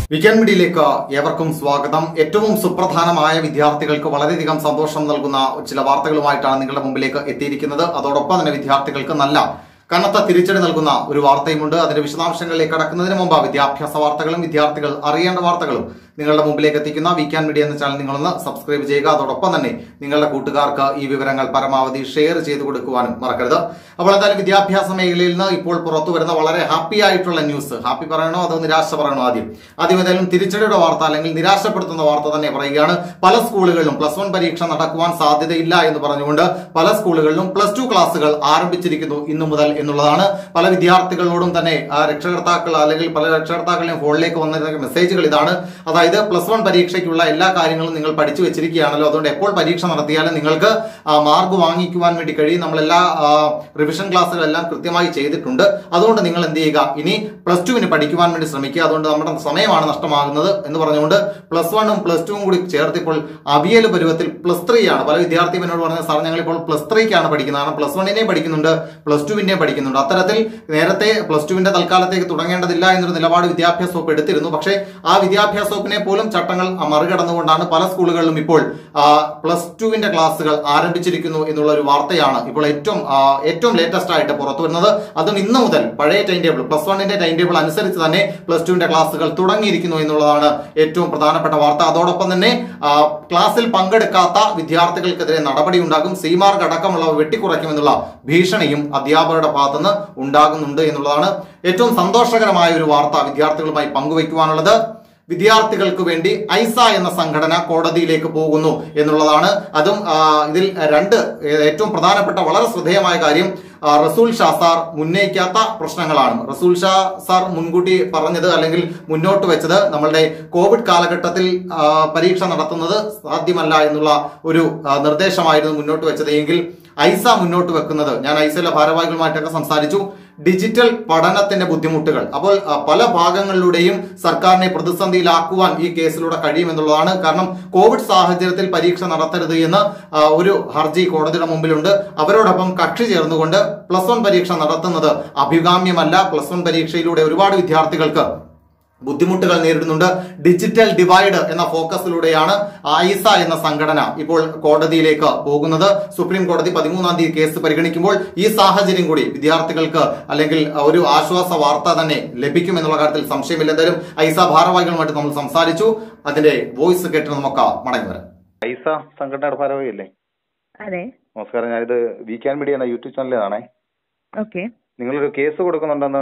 Weekend മീഡിയയിലേക്ക് ഏവർക്കും സ്വാഗതം ഏറ്റവും സുപ്രധാനമായ വിദ്യാർത്ഥികൾക്ക് വളരെയധികം സന്തോഷം നൽകുന്ന ചില വാർത്തകളുമായിട്ടാണ് നിങ്ങളുടെ മുമ്പിലേക്ക് എത്തിയിരിക്കുന്നത് അതോടൊപ്പം തന്നെ വിദ്യാർത്ഥികൾക്ക് നല്ല കനത്ത തിരിച്ചടി നൽകുന്ന ഒരു വാർത്തയുമുണ്ട് അതിന്റെ വിശദാംശങ്ങളിലേക്ക് കടക്കുന്നതിന് മുമ്പ് വിദ്യാഭ്യാസ വാർത്തകളും വിദ്യാർത്ഥികൾ അറിയേണ്ട വാർത്തകളും നിങ്ങളുടെ മുമ്പിലേക്ക് എത്തിക്കുന്ന വീക്കാൻ മീഡിയ എന്ന ചാനൽ നിങ്ങളൊന്ന് സബ്സ്ക്രൈബ് ചെയ്യുക അതോടൊപ്പം തന്നെ നിങ്ങളുടെ കൂട്ടുകാർക്ക് ഈ വിവരങ്ങൾ പരമാവധി ഷെയർ ചെയ്തു കൊടുക്കുവാനും മറക്കരുത് അപ്പോൾ എന്തായാലും വിദ്യാഭ്യാസ മേഖലയിൽ നിന്ന് ഇപ്പോൾ പുറത്തു വരുന്ന വളരെ ഹാപ്പി ആയിട്ടുള്ള ന്യൂസ് ഹാപ്പി പറയണോ അതോ നിരാശ പറയണോ ആദ്യം ആദ്യം ഏതായാലും തിരിച്ചടിയുടെ വാർത്ത അല്ലെങ്കിൽ നിരാശപ്പെടുത്തുന്ന വാർത്ത തന്നെ പറയുകയാണ് പല സ്കൂളുകളിലും പ്ലസ് വൺ പരീക്ഷ നടക്കുവാൻ സാധ്യതയില്ല എന്ന് പറഞ്ഞുകൊണ്ട് പല സ്കൂളുകളിലും പ്ലസ് ടു ക്ലാസുകൾ ആരംഭിച്ചിരിക്കുന്നു ഇന്നു മുതൽ എന്നുള്ളതാണ് പല വിദ്യാർത്ഥികളോടും തന്നെ ആ രക്ഷകർത്താക്കൾ അല്ലെങ്കിൽ പല രക്ഷകർത്താക്കളുടെയും ഫോണിലേക്ക് വന്നിരുന്ന മെസ്സേജുകൾ ഇതാണ് അതായത് പ്ലസ് വൺ പരീക്ഷയ്ക്കുള്ള എല്ലാ കാര്യങ്ങളും നിങ്ങൾ പഠിച്ചു വെച്ചിരിക്കുകയാണല്ലോ അതുകൊണ്ട് എപ്പോൾ പരീക്ഷ നടത്തിയാലും നിങ്ങൾക്ക് ആ, മാർക്ക് വാങ്ങിക്കുവാൻ വേണ്ടി കഴിയും നമ്മളെല്ലാ ആ, റിവിഷൻ ക്ലാസ്സുകളെല്ലാം കൃത്യമായി ചെയ്തിട്ടുണ്ട് അതുകൊണ്ട് നിങ്ങൾ എന്ത് ചെയ്യുക ഇനി പ്ലസ് ടുവിന് പഠിക്കുവാൻ വേണ്ടി ശ്രമിക്കുക അതുകൊണ്ട് നമ്മുടെ സമയമാണ് നഷ്ടമാകുന്നത് എന്ന് പറഞ്ഞുകൊണ്ട് പ്ലസ് വണ്ണും പ്ലസ് ടുവും കൂടി ചേർത്തിപ്പോൾ അവിയൽ പരുവത്തിൽ പ്ലസ് ത്രീ ആണ് പല വിദ്യാർത്ഥി എന്നോട് പറഞ്ഞ സാർ ഞങ്ങൾ ഇപ്പോൾ പ്ലസ് ത്രീക്കാണ് പഠിക്കുന്നത് കാരണം പ്ലസ് വണ്ണിനെയും പഠിക്കുന്നുണ്ട് പ്ലസ് ടുവിന്റെയും പഠിക്കുന്നുണ്ട് അത്തരത്തിൽ നേരത്തെ പ്ലസ് ടുവിന്റെ തൽക്കാലത്തേക്ക് തുടങ്ങേണ്ടതില്ല എന്നൊരു നിലപാട് വിദ്യാഭ്യാസ വകുപ്പ് എടുത്തിരുന്നു പക്ഷേ ആ വിദ്യാഭ്യാസ വകുപ്പിനെ പോലും ചട്ടങ്ങൾ മറികടന്നുകൊണ്ടാണ് പല സ്കൂളുകളിലും ഇപ്പോൾ പ്ലസ് ടുവിന്റെ ക്ലാസ്സുകൾ ആരംഭിച്ചിരിക്കുന്നു എന്നുള്ള ഒരു വാർത്തയാണ് ഇപ്പോൾ ഏറ്റവും ആ, ഏറ്റവും ലേറ്റസ്റ്റ് ആയിട്ട് പുറത്തു വരുന്നത് അതും ഇന്ന് മുതൽ പഴയ ടൈം ടേബിൾ പ്ലസ് വണ്ണിന്റെ ടൈം ടേബിൾ അനുസരിച്ച് തന്നെ പ്ലസ് ടുവിന്റെ ക്ലാസ്സുകൾ തുടങ്ങിയിരിക്കുന്നു എന്നുള്ളതാണ് ഏറ്റവും പ്രധാനപ്പെട്ട വാർത്ത അതോടൊപ്പം തന്നെ ആ, ക്ലാസ്സിൽ പങ്കെടുക്കാത്ത വിദ്യാർത്ഥികൾക്കെതിരെ നടപടി ഉണ്ടാകും സിമാർക്ക് അടക്കമുള്ളവ വെട്ടിക്കുറയ്ക്കുമെന്നുള്ള ഭീഷണിയും അധ്യാപകരുടെ ഭാഗത്തുനിന്ന് ഉണ്ടാകുന്നുണ്ട് എന്നുള്ളതാണ് ഏറ്റവും സന്തോഷകരമായ ഒരു വാർത്ത വിദ്യാർത്ഥികളുമായി പങ്കുവയ്ക്കുവാനുള്ളത് വിദ്യാർത്ഥികൾക്ക് വേണ്ടി ഐസ എന്ന സംഘടന കോടതിയിലേക്ക് പോകുന്നു എന്നുള്ളതാണ് അതും ആ, ഇതിൽ രണ്ട് ഏറ്റവും പ്രധാനപ്പെട്ട വളരെ ശ്രദ്ധേയമായ കാര്യം ആ, റസൂൽ ഷാ സാർ ഉന്നയിക്കാത്ത പ്രശ്നങ്ങളാണ് റസൂൽ ഷാ സാർ മുൻകൂട്ടി പറഞ്ഞത് അല്ലെങ്കിൽ മുന്നോട്ട് വെച്ചത് നമ്മളുടെ കോവിഡ് കാലഘട്ടത്തിൽ ആ, പരീക്ഷ നടത്തുന്നത് സാധ്യമല്ല എന്നുള്ള ഒരു ആ, നിർദ്ദേശമായിരുന്നു മുന്നോട്ട് വെച്ചത് എങ്കിൽ ഐസ മുന്നോട്ട് വെക്കുന്നത് ഞാൻ ഐസയിലെ ഭാരവാഹികളുമായിട്ടൊക്കെ സംസാരിച്ചു ഡിജിറ്റൽ പഠനത്തിന്റെ ബുദ്ധിമുട്ടുകൾ അപ്പോൾ ആ, പല ഭാഗങ്ങളിലൂടെയും സർക്കാരിനെ പ്രതിസന്ധിയിലാക്കുവാൻ ഈ കേസിലൂടെ കഴിയുമെന്നുള്ളതാണ് കാരണം കോവിഡ് സാഹചര്യത്തിൽ പരീക്ഷ നടത്തരുത് എന്ന് ആ, ഒരു ഹർജി കോടതിയുടെ മുമ്പിലുണ്ട് അവരോടൊപ്പം കക്ഷി ചേർന്നുകൊണ്ട് പ്ലസ് വൺ പരീക്ഷ നടത്തുന്നത് അഭികാമ്യമല്ല പ്ലസ് വൺ പരീക്ഷയിലൂടെ ഒരുപാട് വിദ്യാർത്ഥികൾക്ക് ബുദ്ധിമുട്ടുകൾ നേരിടുന്നുണ്ട് ഡിജിറ്റൽ ഡിവൈഡ് എന്ന ഫോക്കസിലൂടെയാണ് ഐസ എന്ന സംഘടന ഇപ്പോൾ കോടതിയിലേക്ക് പോകുന്നത് സുപ്രീം കോടതി പതിമൂന്നാം തീയതി കേസ് പരിഗണിക്കുമ്പോൾ ഈ സാഹചര്യം കൂടി വിദ്യാർത്ഥികൾക്ക് അല്ലെങ്കിൽ ഒരു ആശ്വാസ വാർത്ത തന്നെ ലഭിക്കും എന്നുള്ള കാര്യത്തിൽ സംശയമില്ല എന്തായാലും ഐസ ഭാരവാഹികളുമായിട്ട് നമ്മൾ സംസാരിച്ചു അതിന്റെ വോയിസ് കേട്ട് നമുക്ക് മടങ്ങി വരാം ഐസ സംഘടനയുടെ ഭാരവാഹിയല്ലേ അതെ നമസ്കാരം ഞാനിത് വീക്കാൻ മീഡിയ എന്ന യൂട്യൂബ് ചാനലിലാണേ ഓക്കെ നിങ്ങളൊരു കേസ് കൊടുക്കുന്നുണ്ടെന്ന്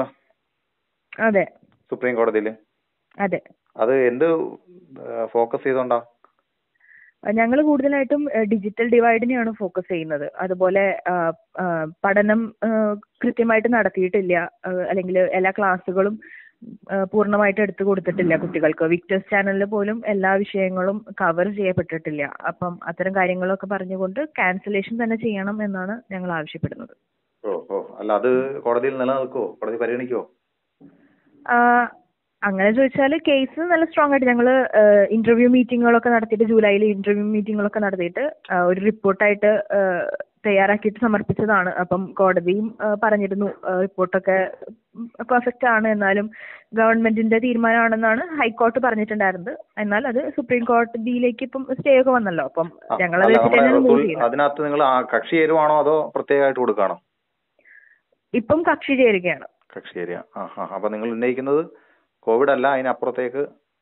അതെ സുപ്രീം കോടതിയിൽ അതെ അത് എന്ത് ഫോക്കസ് ചെയ്തോണ്ടാ ഞങ്ങൾ കൂടുതലായിട്ടും ഡിജിറ്റൽ ഡിവൈഡിനെയാണ് ഫോക്കസ് ചെയ്യുന്നത് അതുപോലെ ആ, ആ, പഠനം ആ, കൃത്യമായിട്ട് നടത്തിയിട്ടില്ല ആ, അല്ലെങ്കിൽ എല്ലാ ക്ലാസ്സുകളും ആ, പൂർണ്ണമായിട്ട് എടുത്തു കൊടുത്തിട്ടില്ല കുട്ടികൾക്ക് വിക്ടേഴ്സ് ചാനലിൽ പോലും എല്ലാ വിഷയങ്ങളും കവർ ചെയ്യപ്പെട്ടിട്ടില്ല അപ്പം അത്തരം കാര്യങ്ങളൊക്കെ പറഞ്ഞുകൊണ്ട് ക്യാൻസലേഷൻ തന്നെ ചെയ്യണം എന്നാണ് ഞങ്ങൾ ആവശ്യപ്പെടുന്നത് ഓ ഓ അല്ല അത് കോടതിയിൽ നിലനിൽക്കുവോ കോടതി പരിഗണിക്കുവോ ആ, അങ്ങനെ ചോദിച്ചാൽ കേസ് നല്ല സ്ട്രോങ് ആയിട്ട് ഞങ്ങൾ ഇന്റർവ്യൂ മീറ്റിങ്ങുകളൊക്കെ നടത്തിയിട്ട് ജൂലൈയിൽ ഇന്റർവ്യൂ മീറ്റിങ്ങുകളൊക്കെ നടത്തിയിട്ട് ആ, ഒരു റിപ്പോർട്ടായിട്ട് തയ്യാറാക്കിയിട്ട് സമർപ്പിച്ചതാണ് അപ്പം കോടതിയും ആ, പറഞ്ഞിരുന്നു റിപ്പോർട്ടൊക്കെ പെർഫെക്റ്റ് ആണ് എന്നാലും ഗവൺമെന്റിന്റെ തീരുമാനമാണെന്നാണ് ഹൈക്കോർട്ട് പറഞ്ഞിട്ടുണ്ടായിരുന്നത് എന്നാൽ അത് സുപ്രീം കോടതിയിലേക്ക് ഇപ്പം സ്റ്റേ ഒക്കെ വന്നല്ലോ അപ്പം ആ, ഞങ്ങൾ അല്ല, വെച്ചിട്ട് നമ്മുടെ തന്നെയാണ് മൂവ് റസൂൽ ചെയ്യുന്നത് അതിനകത്ത് നിങ്ങൾ കക്ഷി ചേരുവാണോ അതോ പ്രത്യേകമായിട്ട് കൊടുക്കുകയാണോ ഇപ്പം കക്ഷി ചേരുകയാണ് കക്ഷി ചേരുക ആ ആ അപ്പൊ നിങ്ങൾ ഉന്നയിക്കുന്നത് കോവിഡ് അല്ല അതിനപ്പുറത്തേക്ക്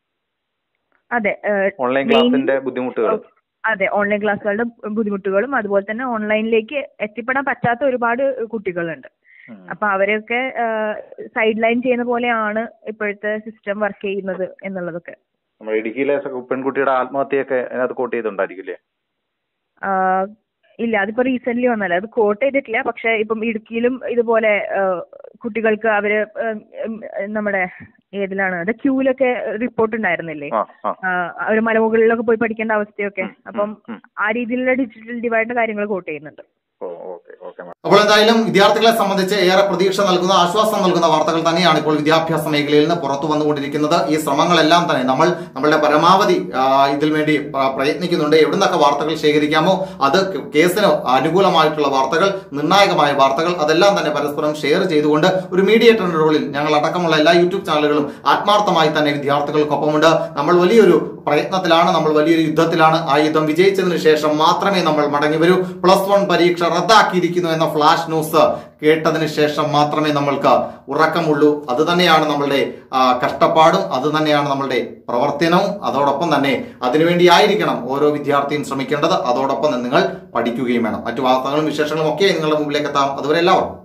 അതെ ഓൺലൈൻ main- ക്ലാസിന്റെ ബുദ്ധിമുട്ടുകൾ അതെ ഓൺലൈൻ ക്ലാസ്സുകളുടെ ബുദ്ധിമുട്ടുകളും അതുപോലെ തന്നെ ഓൺലൈനിലേക്ക് എത്തിപ്പെടാൻ പറ്റാത്ത ഒരുപാട് കുട്ടികളുണ്ട് അപ്പൊ അവരെയൊക്കെ സൈഡ് ലൈൻ ചെയ്യുന്ന പോലെയാണ് ഇപ്പോഴത്തെ സിസ്റ്റം വർക്ക് ചെയ്യുന്നത് എന്നുള്ളതൊക്കെ നമ്മുടെ ഇടുക്കിയിലെ പെൺകുട്ടിയുടെ ആത്മഹത്യയൊക്കെ അതിനകത്ത് കോട്ട് ചെയ്തിട്ടുണ്ടായിരിക്കില്ലേ ആഹ് ഇല്ല അതിപ്പോ റീസെന്റ് വന്നല്ല അത് കോട്ട് ചെയ്തിട്ടില്ല പക്ഷെ ഇപ്പം ഇടുക്കിയിലും ഇതുപോലെ ആഹ് കുട്ടികൾക്ക് അവര് ഉം, ഉം, നമ്മുടെ ഏതിലാണ് അത് ക്യൂലൊക്കെ റിപ്പോർട്ട് ഉണ്ടായിരുന്നില്ലേ ആ ആ ആഹ് അവര് മലമുകളിലൊക്കെ പോയി പഠിക്കേണ്ട അവസ്ഥയൊക്കെ ഉം, അപ്പം ഉം. ആ രീതിയിലുള്ള ഡിജിറ്റൽ ഡിവൈഡിന്റെ കാര്യങ്ങൾ കോട്ട് ചെയ്യുന്നുണ്ട് ഓ ഓക്കെ ഓക്കെ മാഡം അപ്പോൾ എന്തായാലും വിദ്യാർത്ഥികളെ സംബന്ധിച്ച് ഏറെ പ്രതീക്ഷ നൽകുന്ന ആശ്വാസം നൽകുന്ന വാർത്തകൾ തന്നെയാണ് ഇപ്പോൾ വിദ്യാഭ്യാസ മേഖലയിൽ നിന്ന് പുറത്തു വന്നുകൊണ്ടിരിക്കുന്നത് ഈ ശ്രമങ്ങളെല്ലാം തന്നെ നമ്മൾ നമ്മളുടെ പരമാവധി ആ, ഇതിൽ വേണ്ടി പ്ര- പ്രയത്നിക്കുന്നുണ്ട് എവിടുന്നൊക്കെ വാർത്തകൾ ശേഖരിക്കാമോ അത് ക- കേസിന് അനുകൂലമായിട്ടുള്ള വാർത്തകൾ നിർണായകമായ വാർത്തകൾ അതെല്ലാം തന്നെ പരസ്പരം ഷെയർ ചെയ്തുകൊണ്ട് ഒരു മീഡിയേറ്ററിന്റെ റോളിൽ ഞങ്ങൾ അടക്കമുള്ള എല്ലാ യൂട്യൂബ് ചാനലുകളും ആത്മാർത്ഥമായി തന്നെ വിദ്യാർത്ഥികൾക്കൊപ്പമുണ്ട് നമ്മൾ വലിയൊരു പ്രയത്നത്തിലാണ് നമ്മൾ വലിയൊരു യുദ്ധത്തിലാണ് ആ യുദ്ധം വിജയിച്ചതിന് ശേഷം മാത്രമേ നമ്മൾ മടങ്ങി വരൂ പ്ലസ് വൺ പരീക്ഷ റദ്ദാക്കിയിരിക്കുന്നു എന്ന ഫ്ലാഷ് ന്യൂസ് കേട്ടതിന് ശേഷം മാത്രമേ നമ്മൾക്ക് ഉറക്കമുള്ളൂ അത് തന്നെയാണ് നമ്മളുടെ ആ, കഷ്ടപ്പാടും അത് തന്നെയാണ് നമ്മളുടെ പ്രവർത്തനവും അതോടൊപ്പം തന്നെ അതിനുവേണ്ടി ആയിരിക്കണം ഓരോ വിദ്യാർത്ഥിയും ശ്രമിക്കേണ്ടത് അതോടൊപ്പം തന്നെ നിങ്ങൾ പഠിക്കുകയും വേണം മറ്റു വാർത്തകളും വിശേഷങ്ങളും ഒക്കെ നിങ്ങളുടെ മുമ്പിലേക്ക് എത്താം അതുവരെ എല്ലാവർക്കും